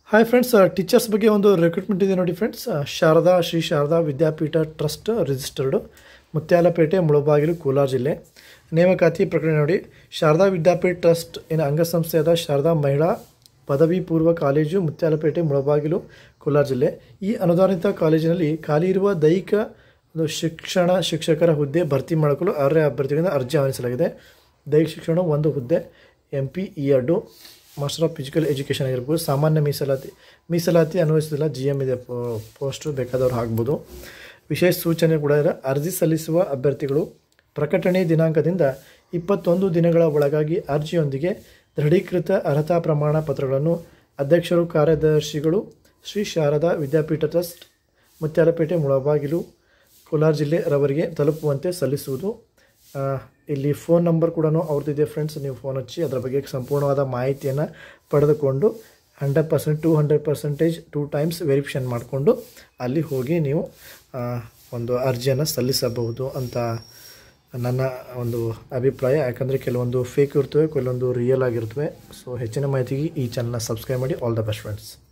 hi friends teachers ಬಗ್ಗೆ ಒಂದು recruitment ಇದೆ ನೋಡಿ friends Sharada Shri Sharada Vidyapeetha trust registered Mutyalapete Mulbagal Kolar ಜಿಲ್ಲೆ ನೇಮಕಾತಿ ಪ್ರಕರಣ ನೋಡಿ ಶಾರದಾ ವಿದ್ಯಾಪೀಠ ಟ್ರಸ್ಟ್ ಇನ ಅಂಗಸಂಸ್ಥೆಯಾದ ಶಾರದಾ ಮಹಿಳಾ ಪದವಿ ಪೂರ್ವ ಕಾಲೇಜು ಮುತ್ಯಾಲಪೇಟೆ ಮುಳಬಾಗಿಲು ಕೋಲಾರ ಜಿಲ್ಲೆ ಈ ಅನುದಾನಿತ ಕಾಲೇಜಿನಲ್ಲಿ ಖಾಲಿ ಇರುವ ದೈಹಿಕ ಒಂದು ಶಿಕ್ಷಣ ಶಿಕ್ಷಕರ ಹುದ್ದೆ ಭರ್ತಿ ಮಾಡಿಕೊಳ್ಳಲು ಅರ್ಹ ಅಭ್ಯರ್ಥಿಗಳಿಂದ ಅರ್ಜಿ ಆಹ್ವಾನಿಸಲಾಗಿದೆ ದೈಹಿಕ ಶಿಕ್ಷಣ ಒಂದು ಹುದ್ದೆ ಎಂ ಪಿ ಇ ಎರಡು ಮಾಸ್ಟರ್ ಆಫ್ ಫಿಸಿಕಲ್ ಎಜುಕೇಷನ್ ಆಗಿರ್ಬೋದು ಸಾಮಾನ್ಯ ಮೀಸಲಾತಿ ಮೀಸಲಾತಿ ಅನ್ವಯಿಸೋದಿಲ್ಲ ಜಿ ಎಮ್ ಇದೆ ಪೋ- ಪೋಸ್ಟು ಬೇಕಾದವ್ರು ಆಗ್ಬೋದು ವಿಶೇಷ ಸೂಚನೆ ಕೂಡ ಇದೆ ಅರ್ಜಿ ಸಲ್ಲಿಸುವ ಅಭ್ಯರ್ಥಿಗಳು ಪ್ರಕಟಣೆ ದಿನಾಂಕದಿಂದ ಇಪ್ಪತ್ತೊಂದು ದಿನಗಳ ಒಳಗಾಗಿ ಅರ್ಜಿಯೊಂದಿಗೆ ದೃಢೀಕೃತ ಅರ್ಹತಾ ಪ್ರಮಾಣ ಪತ್ರಗಳನ್ನು ಅಧ್ಯಕ್ಷರು ಕಾರ್ಯದರ್ಶಿಗಳು ಶ್ರೀ ಶಾರದಾ ವಿದ್ಯಾಪೀಠ ಟ್ರಸ್ಟ್ ಮುತ್ಯಾಲಪೇಟೆ ಮುಳಬಾಗಿಲು ಕೋಲಾರ ಜಿಲ್ಲೆ ರವರಿಗೆ ತಲುಪುವಂತೆ ಸಲ್ಲಿಸುವುದು ಆ, ಇಲ್ಲಿ ಫೋನ್ ನಂಬರ್ ಕೂಡ ಅವ್ರದ್ದಿದೆ ಫ್ರೆಂಡ್ಸ್ ನೀವು ಫೋನ್ ಹಚ್ಚಿ ಅದರ ಬಗ್ಗೆ ಸಂಪೂರ್ಣವಾದ ಮಾಹಿತಿಯನ್ನು ಪಡೆದುಕೊಂಡು hundred percent to hundred percentage two times verification ಮಾಡಿಕೊಂಡು ಅಲ್ಲಿ ಹೋಗಿ ನೀವು ಆ, ಒಂದು ಅರ್ಜಿಯನ್ನು ಸಲ್ಲಿಸಬಹುದು ಅಂತ ನನ್ನ ಒಂದು ಅಭಿಪ್ರಾಯ ಯಾಕಂದರೆ ಕೆಲವೊಂದು ಫೇಕ್ ಇರ್ತವೆ ಕೆಲವೊಂದು ರಿಯಲ್ ಆಗಿರ್ತವೆ ಸೊ ಹೆಚ್ಚಿನ ಮಾಹಿತಿಗೆ ಈ ಚಾನಲ್ನ ಸಬ್ಸ್ಕ್ರೈಬ್ ಮಾಡಿ ಆಲ್ ದ ಬೆಸ್ಟ್ ಫ್ರೆಂಡ್ಸ್